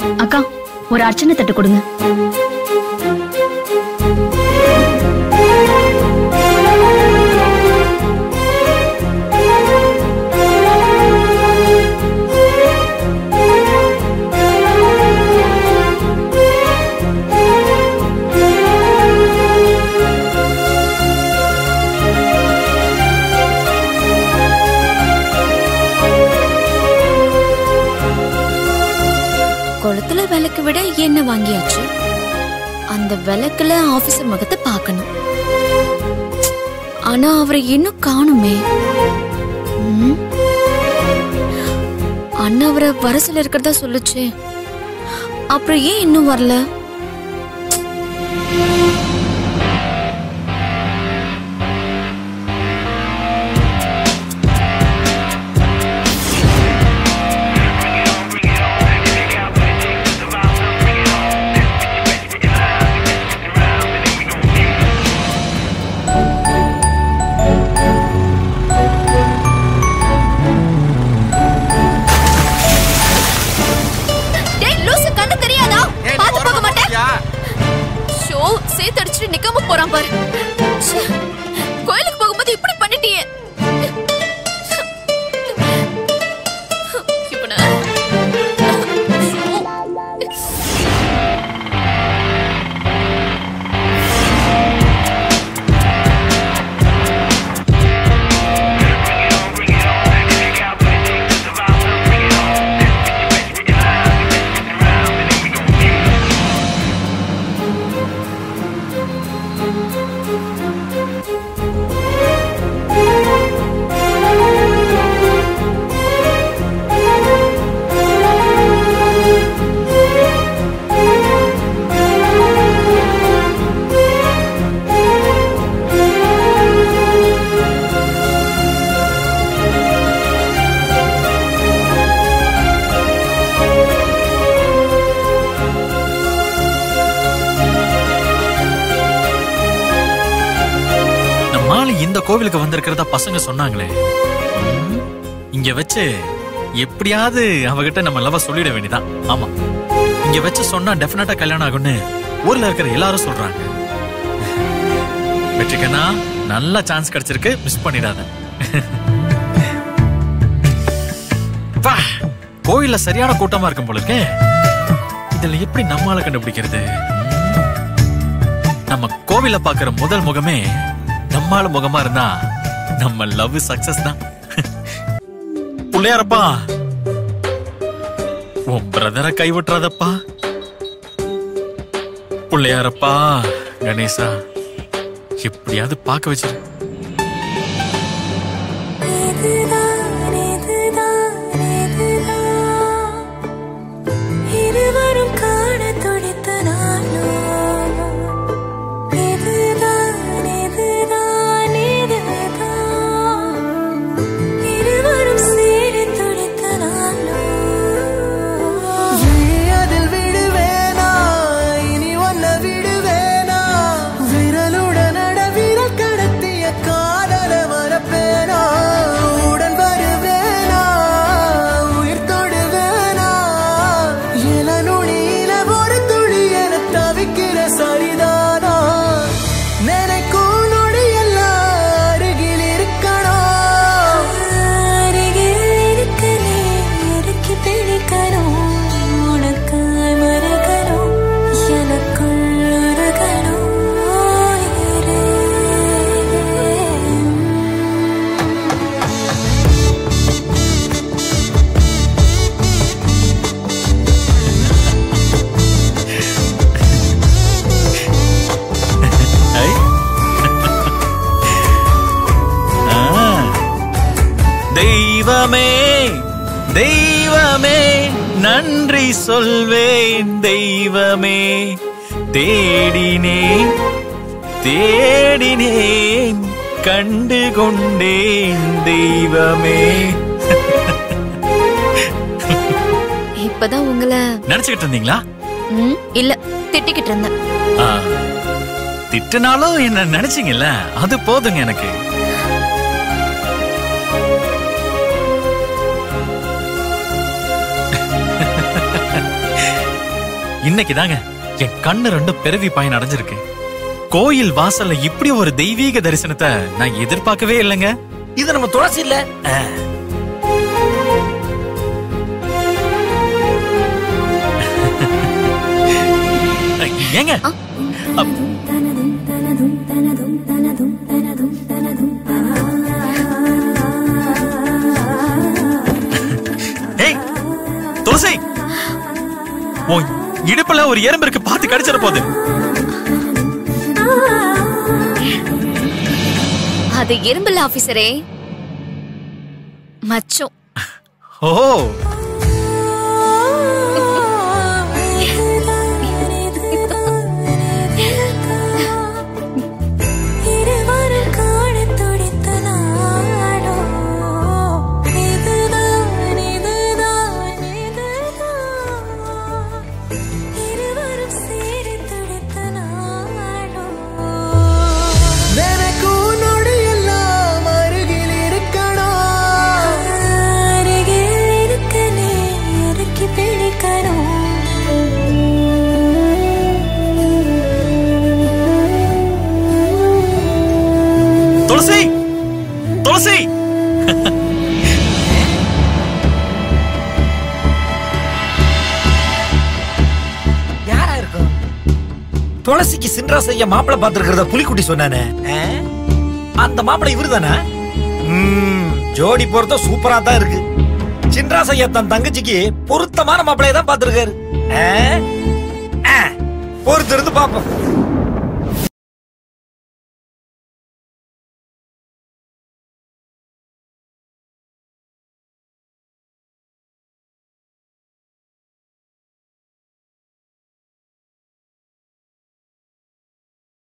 அக்கா ஒரு அர்ச்சனை தட்டு கொடுங்க குளத்துல விளக்கு விட எண்ணெய் வாங்கியாச்சு அந்த விளக்குல ஆபீசர் முகத்தை பார்க்கணும் ஆனா அவரை இன்னும் காணுமே ம்? அண்ணா அவரை வர சொல்ல இருக்கிறதா சொல்லுச்சே அப்புறம் ஏன் இன்னும் வரல டேய் லூசு கண்ணு தெரியாதா பாத்து போக மாட்டேன் ஷோ சேத்தடிச்சிட்டு நிக்காம போறான் பாரு ச்சே, கோயிலுக்கு போகும்போது இப்படி பண்ணிட்டியே இப்ப நான் ஷோ. நம்ம ஆளு இந்த கோவிலுக்கு வந்திருக்கிறதா பசங்க சொன்னாங்களே ம், இங்க வச்சு எப்படியாவது அவகிட்ட நம்ம லவ சொல்லிட வேண்டியதான் ஆமா இங்க வச்சு சொன்னா டெஃபினட்டா கல்யாணம் ஆகும்னு ஊர்ல இருக்கிற எல்லாரும் சொல்றாங்க வெற்றிக்கண்ணா நல்ல சான்ஸ் கிடைச்சிருக்கு மிஸ் பண்ணிடாத வா, கோயில்ல சரியான கூட்டமா இருக்கும் போல இருக்கே இதுல எப்படி நம்மால கண்டுபிடிக்கிறது நம்ம கோவில பாக்குற முதல் முகமே நம்மால முகமா இருந்தா நம்ம லவ் சக்சஸ் தான் புள்ளையாரப்பா உன் பிரதரை கைவிட்டுறாதப்பா புள்ளையாரப்பா கணேசா எப்படியாவது பார்க்க வச்சிரு இருவரும் காண துடித்த நாளும் இதுதான் இதுதான் இதுதான் இருவரும் சேர துடித்த நாளும் அதில் விடுவேனா இனி ஒன்ன விடுவேனா விரலுடன் விரல் கடத்திய காதல மறப்பேனா உடன் வருவேனா உயிர் தொடுவேனா இள நுனியில ஒரு துளி என தவிக்கிற சரிதானா நினைக்கும் நொடியெல்லாம் அருகில் இருக்கணும் அருகில் இருக்க நீ இறுக்கி பிடிக்கணும் உனக்காய் மறக்கணும் எனக்குள் உருகணும் உயிரே. ஐ. ஆ. தெய்வமே தெய்வமே நன்றி சொல்வேன் தெய்வமே தேடினேன் தேடினேன் கண்டு கொண்டேன் தெய்வமே இப்பதான் உங்களை நினைச்சுக்கிட்டு இருந்தீங்களா ம், இல்ல திட்டிக்கிட்டு இருந்தேன் ஆ. திட்டுனாலும் என்ன நினைச்சீங்கல்ல அது போதுங்க எனக்கு இன்னைக்கு தாங்க என் கண்ணு ரெண்டு பிறவி பயன் அடைஞ்சிருக்கு கோயில் வாசல்ல இப்படி ஒரு தெய்வீக தரிசனத்தை நான் எதிர்பார்க்கவே இல்லைங்க இது நம்ம துளசி இல்ல ஆ. ஏங்க அப்- ஏய் துளசி உன் இடுப்புல ஒரு எறும்பு இருக்கு பார்த்து கடிச்சிட போகுது அது எறும்புல ஆபீசரே மச்சம் ஓ இருவரும் காணத் துடித்த நாடோ இதுதான் இதுதான் இதுதான் இருவரும் சேர துடித்த நாடோ எனக்கும் நொடி எல்லாம் அருகில் இருக்கணும் அருகில் இருக்க நீ இறுக்கி பிடிக்கணும் துளசி துளசி யாரா இருக்கும் துளசிக்கு சின்ரா செய்ய மாப்பிளை பார்த்திருக்கிறத புலிக்குட்டி சொன்னானே ஆ? அந்த மாப்பிளை இவருதானா ம், ஜோடி பொருத்தம் சூப்பரா தான் இருக்கு சின்ரா செய்ய தன் தங்கச்சிக்கு பொருத்தமான மாப்பிளைய தான் பார்த்திருக்காரு ஆ? ஆ, பொறுத்து இருந்து பாப்போம்